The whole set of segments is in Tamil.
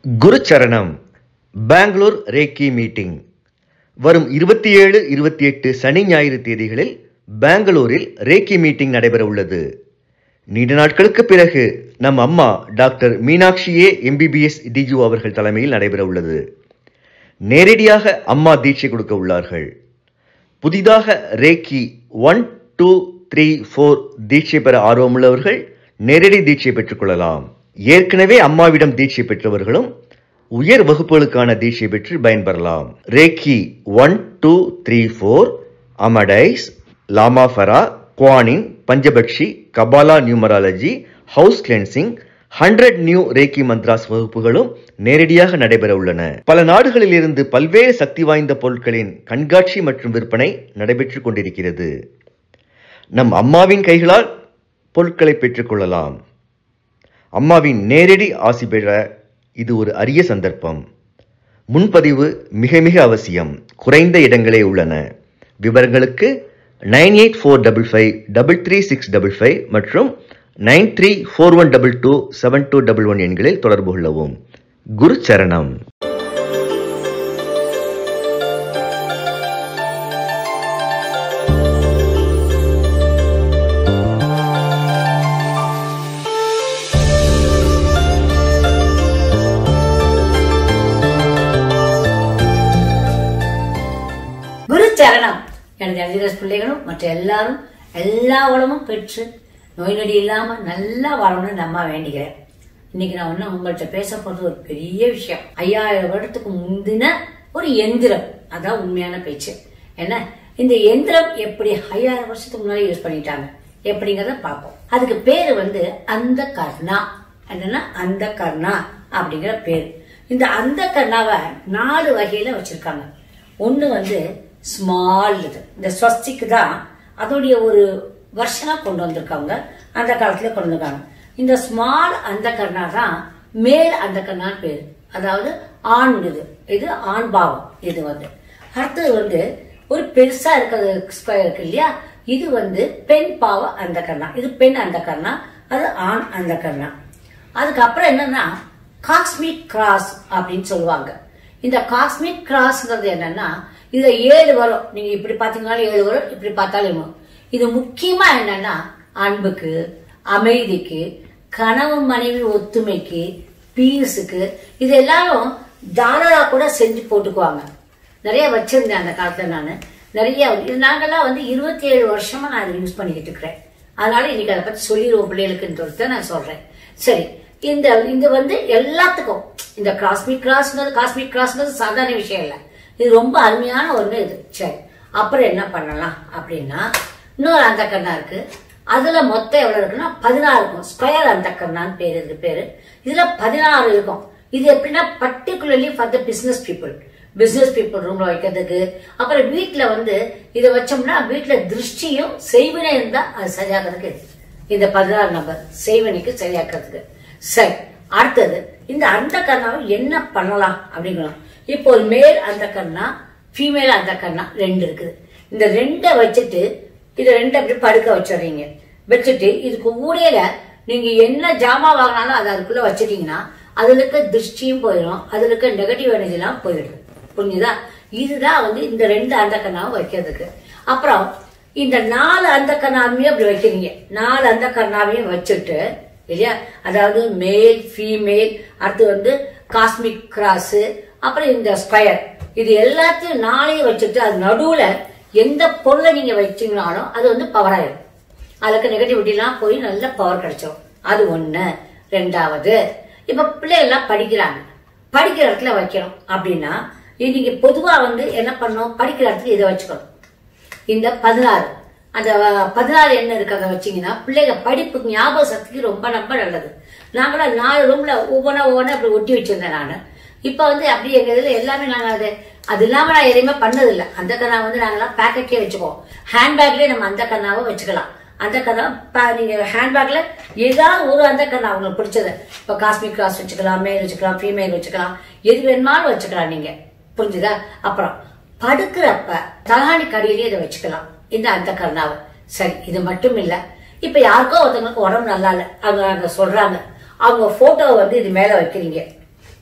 குருச்சரணம் பெங்களூர் ரேக்கி மீட்டிங் வரும் இருபத்தி ஏழு இருபத்தி எட்டு சனி ஞாயிறு தேதிகளில் பெங்களூரில் ரேக்கி மீட்டிங் நடைபெற உள்ளது நீண்ட நாட்களுக்கு பிறகு நம் அம்மா டாக்டர் மீனாட்சியே எம்பிபிஎஸ் டிஜு அவர்கள் தலைமையில் நடைபெற உள்ளது நேரடியாக அம்மா தீட்சை கொடுக்க உள்ளார்கள் புதிதாக reiki one two three four தீட்சை பெற ஆர்வமுள்ளவர்கள் நேரடி தீட்சை பெற்றுக்கொள்ளலாம் ஏற்கனவே அம்மாவிடம் தீட்சை பெற்றவர்களும் உயர் வகுப்புகளுக்கான தீட்சை பெற்று பயன்பெறலாம் reiki one two three four Amadeus லாமாஃபரா குவானின் பஞ்சபக்ஷி Kabbalah numerology house cleansing hundred new reiki mantras வகுப்புகளும் நேரடியாக நடைபெற உள்ளன பல நாடுகளில் இருந்து பல்வேறு சக்தி வாய்ந்த பொருட்களின் கண்காட்சி மற்றும் விற்பனை நடைபெற்றுக் கொண்டிருக்கிறது நம் அம்மாவின் கைகளால் பொருட்களை பெற்றுக்கொள்ளலாம் அம்மாவின் நேரடி ஆசி பெற இது ஒரு அரிய சந்தர்ப்பம் முன்பதிவு மிக மிக அவசியம் குறைந்த இடங்களே உள்ளன விவரங்களுக்கு nine eight four double five double three six double five மற்றும் nine three four one double two seven two double one எண்களில் தொடர்பு கொள்ளவும் குரு சரணம் குரு சரணம் எனது எல்ஜிஎஸ் பிள்ளைகளும் மற்ற எல்லாரும் எல்லா வளமும் பெற்று நோய் நொடி இல்லாம நல்லா வாழணும்னு நம்ம வேண்டிக்கிறேன் இன்னைக்கு நான் ஒன்னும் உங்கள்கிட்ட பேச போறது ஒரு பெரிய விஷயம் ஐயாயிரம் வருடத்துக்கு முந்தின ஒரு எந்திரம் அதான் உண்மையான பேச்சு என்ன இந்த எந்திரம் எப்படி ஐயாயிரம் வருஷத்துக்கு முன்னாடி யூஸ் பண்ணிட்டாங்க எப்படிங்கறத பார்ப்போம் அதுக்கு பேரு வந்து அந்த கர்ணா என்னன்னா அந்த கர்ணா அப்படிங்கிற பேரு இந்த அந்த கர்ணாவை நாலு வகையில வச்சிருக்காங்க ஒண்ணு வந்து ஸ்மால் இது இந்த ஸ்வஸ்திக்கு தான் அதோடைய ஒரு வருஷனா கொண்டு வந்திருக்காங்க அந்த காலத்துல கொண்டு வந்திருக்காங்க இந்த ஸ்மால் அந்த கர்ணா தான் மேல் அந்த கர்ணான்னு பேரு அதாவது ஆண் இது இது ஆண் பாவம் இது வந்து அடுத்தது வந்து ஒரு பெருசா இருக்கிறது ஸ்கொயர் இருக்கு இல்லையா இது வந்து பெண் பாவ அந்த கர்ணா இது பெண் அந்த கர்ணா அது ஆண் அந்த கர்ணா அதுக்கப்புறம் என்னன்னா காஸ்மிக் கிராஸ் அப்படின்னு சொல்லுவாங்க இந்த காஸ்மிக் கிராஸ்ங்கிறது என்னன்னா இதுல ஏழு வரும் நீங்க இப்படி பாத்தீங்கன்னாலும் ஏழு வரும் இப்படி பார்த்தாலும் வரும் இது முக்கியமா என்னன்னா அன்புக்கு அமைதிக்கு கணவன் மனைவி ஒத்துமைக்கு பீஸுக்கு இது எல்லாரும் தாராளா கூட செஞ்சு போட்டுக்குவாங்க நிறைய வச்சிருந்தேன் அந்த காலத்துல நான் நிறைய இது நாங்கெல்லாம் வந்து இருபத்தி ஏழு வருஷமா நான் இதை யூஸ் பண்ணிக்கிட்டு இருக்கிறேன் அதனால இன்னைக்கு அதை பத்தி சொல்லிடுவோம் பிள்ளைகளுக்குன்றது நான் சொல்றேன் சரி இந்த இது வந்து எல்லாத்துக்கும் இந்த காஸ்மிக் கிராஸ்ங்கிறது காஸ்மிக் கிராஸ்ங்கிறது சாதாரண விஷயம் இல்லை இது ரொம்ப அருமையான ஒண்ணு இது சரி அப்புறம் என்ன பண்ணலாம் அப்படின்னா இன்னொரு அந்த கண்ணா இருக்கு அதுல மொத்தம் எவ்வளவு இருக்குன்னா பதினாறு இருக்கும் ஸ்கொயர் அந்த கண்ணான்னு பேரு இதுக்கு பேரு இதுல பதினாறு இருக்கும் இது எப்படின்னா particularly for the business people business people ரூம்ல வைக்கிறதுக்கு அப்புறம் வீட்டுல வந்து இதை வச்சோம்னா வீட்டுல திருஷ்டியும் செய்வினை இருந்தா அது சரியாகிறதுக்கு இது. இந்த பதினாறு நம்பர் செய்வனைக்கு சரியாக்கிறதுக்கு சரி அடுத்தது இந்த அந்த கண்ணாவை என்ன பண்ணலாம் அப்படிங்கிறோம் இப்போ ஒரு மேல் அந்த கண்ணா ஃபீமேல் அந்த கண்ணா ரெண்டு இருக்குது இந்த ரெண்டை வச்சுட்டு இது ரெண்டு அப்படி படுக்க வச்சிடுறீங்க வச்சுட்டு இதுக்கு ஊடையில நீங்க என்ன ஜாமா வாங்கினாலும் அதை அதுக்குள்ள வச்சிட்டீங்கன்னா அதுல இருக்க திருஷ்டியும் போயிடும் அதுல இருக்க நெகட்டிவ் எனர்ஜி எல்லாம் போயிடும் புரிஞ்சுதா இதுதான் வந்து இந்த ரெண்டு அந்த கண்ணாவும் வைக்கிறதுக்கு அப்புறம் இந்த நாலு அந்த கண்ணாவையும் அப்படி வைக்கிறீங்க நாலு அந்த கண்ணாவையும் வச்சுட்டு இல்லையா அதாவது மேல் ஃபீமேல் அடுத்து வந்து காஸ்மிக் கிராஸ் அப்புறம் இந்த ஸ்கொயர் இது எல்லாத்தையும் நாளையும் வச்சுட்டு அது நடுவுல எந்த பொருளை நீங்க வச்சீங்கனாலும் அது வந்து பவர் ஆயிடும் அதுக்கு நெகட்டிவிட்டிலாம் போய் நல்ல பவர் கிடைச்சிடும் அது ஒண்ணு ரெண்டாவது இப்ப பிள்ளைகள்லாம் படிக்கிறாங்க படிக்கிற இடத்துல வைக்கணும் அப்படின்னா இன்னைக்கு பொதுவா வந்து என்ன பண்ணணும் படிக்கிற இடத்துல இதை வச்சுக்கணும் இந்த பதினாறு அந்த அஹ், பதினாறு என்ன இருக்கு அதை வச்சீங்கன்னா பிள்ளைங்க படிப்புக்கு ஞாபக சக்திக்கு ரொம்ப ரொம்ப நல்லது நாங்களாம் நாலு ரூம்ல ஒவ்வொன்றா ஒவ்வொன்றா அப்படி ஒட்டி வச்சிருந்தேன் நான் இப்ப வந்து அப்படி எங்க இதுல எல்லாமே நாங்க அது அது இல்லாம நான் எதையுமே பண்ணதில்லை அந்த கண்ணா வந்து நாங்கெல்லாம் பேக்கெட்லயே வச்சுக்குவோம் ஹேண்ட்பேக்லயே நம்ம அந்த கண்ணாவை வச்சுக்கலாம் அந்த கண்ணா ப- நீங்க ஹேண்ட்பேக்ல ஏதாவது ஒரு அந்த கண்ணா உங்களுக்கு பிடிச்சது இப்ப காஸ்மிக் கிளாஸ் வச்சுக்கலாம் மேல் வச்சுக்கலாம் ஃபீமேல் வச்சுக்கலாம் எது வேணுமாலும் வச்சுக்கலாம் நீங்க புரிஞ்சுதா அப்புறம் படுக்கிறப்ப தலாணி கடியிலே இதை வச்சுக்கலாம் இந்த அந்த கருணாவை சரி இது மட்டும் இல்ல இப்ப யாருக்கோ ஒருத்தவங்களுக்கு உடம்பு நல்லா இல்ல அவங்க அங்க சொல்றாங்க அவங்க போட்டோவை வந்து இது மேல வைக்கிறீங்க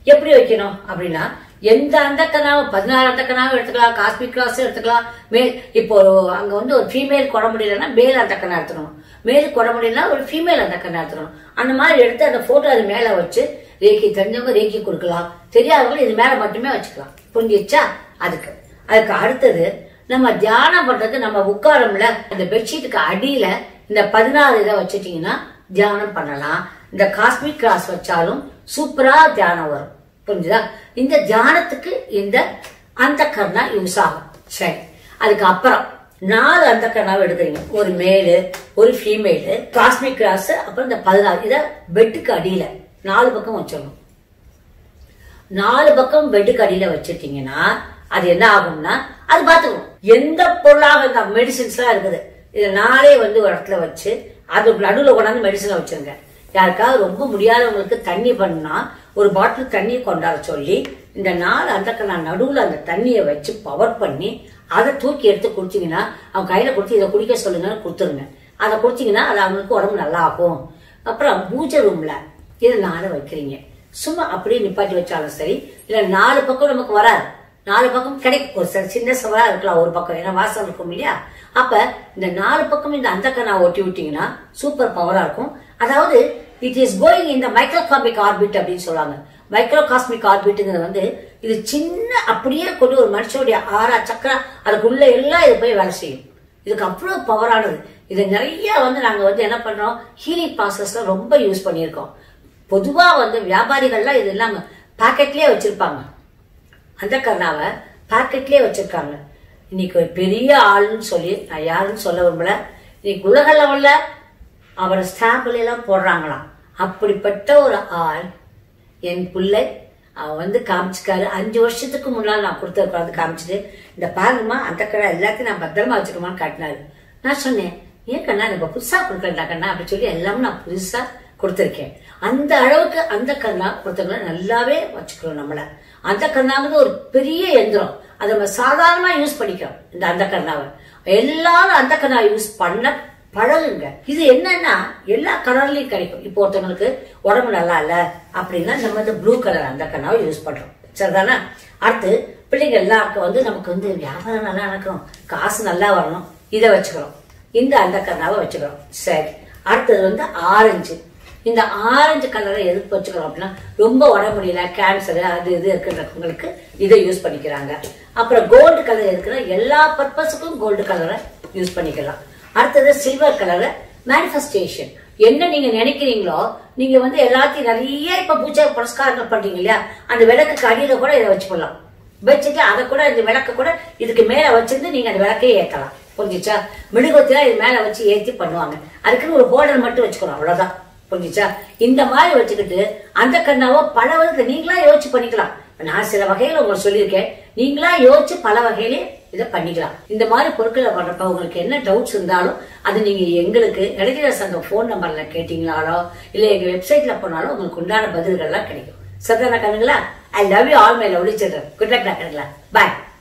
எப்படி வைக்கணும் அப்படின்னா எந்த அந்த கனாவும் பதினாறு அந்த கனாவும் எடுத்துக்கலாம் காஸ்மிக் கிளாஸ் எடுத்துக்கலாம் மேல் இப்போ அங்க வந்து ஒரு ஃபீமேல் கொட முடியலன்னா மேல் அந்த கண்ணா எடுத்துக்கணும் மேல் கொட முடியலன்னா ஒரு ஃபீமேல் அந்த கண்ணா எடுத்துக்கணும் அந்த மாதிரி எடுத்து அந்த போட்டோ அது மேல வச்சு ரேக்கி தெரிஞ்சவங்க ரேக்கி கொடுக்கலாம் தெரியாதவங்க இது மேல மட்டுமே வச்சுக்கலாம் புரிஞ்சிச்சா அதுக்கு அதுக்கு அடுத்தது நம்ம தியானம் பண்றது நம்ம உட்காரம்ல இந்த பெட்ஷீட்டுக்கு அடியில இந்த பதினாறு இதை வச்சுட்டீங்கன்னா தியானம் பண்ணலாம் இந்த காஸ்மிக் கிராஸ் வச்சாலும் சூப்பரா தியானம் வரும் புரிஞ்சுதா இந்த தியானத்துக்கு இந்த அந்த கர்ணா யூஸ் ஆகும் சரி அதுக்கு அப்புறம் நாலு அந்த கர்ணாவை எடுக்கிறீங்க ஒரு மேலு ஒரு ஃபீமேலு காஸ்மிக் கிராஸ் அப்புறம் இந்த பதினாறு இதை பெட்டுக்கு அடியில நாலு பக்கம் வச்சிடணும் நாலு பக்கம் பெட்டுக்கு அடியில வச்சிட்டீங்கன்னா அது என்ன ஆகும்னா அது பாத்துக்கணும் எந்த பொருளாக இந்த மெடிசின்ஸ் எல்லாம் இருக்குது இது நாளே வந்து ஒரு இடத்துல வச்சு அது நடுவில் கொண்டாந்து மெடிசனை வச்சிருங்க யாருக்காவது ரொம்ப முடியாதவங்களுக்கு தண்ணி பண்ணா ஒரு பாட்டில் தண்ணி கொண்டாட சொல்லி இந்த நாலு அந்த நான் நடுவில் அந்த தண்ணியை வச்சு பவர் பண்ணி அதை தூக்கி எடுத்து குடிச்சீங்கன்னா அவங்க கையில கொடுத்து இதை குடிக்க சொல்லுங்கன்னு கொடுத்துருங்க அதை குடிச்சீங்கன்னா அது அவங்களுக்கு உடம்பு நல்லா ஆகும் அப்புறம் பூஜை ரூம்ல இதை நாலு வைக்கிறீங்க சும்மா அப்படியே நிப்பாட்டி வச்சாலும் சரி இல்ல நாலு பக்கம் நமக்கு வராது நாலு பக்கம் கிடைக்கும் ஒரு சில சின்ன சவரா இருக்கலாம் ஒரு பக்கம் ஏன்னா வாசல் இருக்கும் இல்லையா அப்ப இந்த நாலு பக்கம் இந்த அந்த கண்ணா ஒட்டி விட்டீங்கன்னா சூப்பர் பவரா இருக்கும் அதாவது இட் இஸ் கோயிங் இந்த மைக்ரோகாஸ்மிக் ஆர்பிட் அப்படின்னு சொல்லுவாங்க மைக்ரோகாஸ்மிக் ஆர்பிட்ங்கிறது வந்து இது சின்ன அப்படியே கொண்டு ஒரு மனுஷனுடைய ஆறா சக்கரா அதுக்குள்ள எல்லாம் இது போய் வேலை செய்யும் இதுக்கு அவ்வளவு பவரானது இது நிறைய வந்து நாங்க வந்து என்ன பண்றோம் ஹீலிங் ப்ராசஸ்ல ரொம்ப யூஸ் பண்ணியிருக்கோம் பொதுவா வந்து வியாபாரிகள்லாம் இது இல்லாம பாக்கெட்லயே வச்சிருப்பாங்க அந்த கர்ணாவை பாக்கெட்லயே வச்சிருக்காங்க இன்னைக்கு ஒரு பெரிய ஆளுன்னு சொல்லி நான் யாருன்னு சொல்ல விரும்பல இன்னைக்கு உலக லெவல்ல அவர் ஸ்டாம்பில் எல்லாம் போடுறாங்களாம் அப்படிப்பட்ட ஒரு ஆள் என் பிள்ளை அவன் வந்து காமிச்சுக்காரு அஞ்சு வருஷத்துக்கு முன்னால் நான் கொடுத்த உட்காந்து காமிச்சிட்டு இந்த பாருங்கம்மா அந்த கடை எல்லாத்தையும் நான் பத்திரமா வச்சுக்கணுமான்னு காட்டினாரு நான் சொன்னேன் ஏன் கண்ணா நம்ம புதுசா கொடுக்கறா கண்ணா அப்படி சொல்லி எல்லாமே நான் புதுசா கொடுத்துருக்கேன் அந்த அளவுக்கு அந்த கண்ணா ஒருத்தவங்களை நல்லாவே வச்சுக்கிறோம் நம்மள அந்த கண்ணாங்கிறது ஒரு பெரிய எந்திரம் அதை நம்ம சாதாரணமா யூஸ் பண்ணிக்கிறோம் இந்த அந்த கண்ணாவை எல்லாரும் அந்த கண்ணா யூஸ் பண்ண பழகுங்க இது என்னன்னா எல்லா கலர்லயும் கிடைக்கும் இப்போ ஒருத்தவங்களுக்கு உடம்பு நல்லா இல்ல அப்படின்னா நம்ம வந்து ப்ளூ கலர் அந்த கண்ணாவை யூஸ் பண்றோம் சரிதானா அடுத்து பிள்ளைங்க எல்லாருக்கும் வந்து நமக்கு வந்து வியாபாரம் நல்லா நடக்கணும் காசு நல்லா வரணும் இதை வச்சுக்கிறோம் இந்த அந்த கண்ணாவை வச்சுக்கிறோம் சரி அடுத்தது வந்து ஆரஞ்சு இந்த ஆரஞ்சு கலரை எதுக்கு வச்சுக்கிறோம் அப்படின்னா ரொம்ப உடம்பு முடியல கேன்சர் அது இது இருக்கிறவங்களுக்கு இதை யூஸ் பண்ணிக்கிறாங்க அப்புறம் கோல்டு கலர் இருக்கிற எல்லா பர்பஸுக்கும் கோல்டு கலரை யூஸ் பண்ணிக்கலாம் அடுத்தது சில்வர் கலர் மேனிஃபெஸ்டேஷன் என்ன நீங்க நினைக்கிறீங்களோ நீங்க வந்து எல்லாத்தையும் நிறைய இப்ப பூஜை புரஸ்காரங்கள் பண்றீங்க இல்லையா அந்த விளக்குக்கு அடியில கூட இதை வச்சு போடலாம் வச்சுட்டு அதை கூட இந்த விளக்க கூட இதுக்கு மேல வச்சிருந்து நீங்க அந்த விளக்கையே ஏத்தலாம் புரிஞ்சுச்சா மெழுகுவத்திலாம் இது மேல வச்சு ஏத்தி பண்ணுவாங்க அதுக்குன்னு ஒரு ஹோல்டர் மட்டும் வச்சுக்கணும் அவ்வளவுதான் புரிஞ்சுச்சா இந்த மாதிரி வச்சுக்கிட்டு அந்த கண்ணாவோ பல விதத்தை நீங்களா யோசிச்சு பண்ணிக்கலாம் நான் சில வகையில உங்களுக்கு சொல்லியிருக்கேன் நீங்களா யோசிச்சு பல வகையிலே இதை பண்ணிக்கலாம் இந்த மாதிரி பொருட்களை பண்றப்ப உங்களுக்கு என்ன டவுட்ஸ் இருந்தாலும் அது நீங்க எங்களுக்கு நடிகர் சங்கம் ஃபோன் நம்பர்ல கேட்டீங்களாலோ இல்ல எங்க வெப்சைட்ல போனாலும் உங்களுக்கு உண்டான பதில்கள்லாம் கிடைக்கும் சரிதானா கண்ணுங்களா I love you all my lovely children good luck கண்ணுங்களா பாய்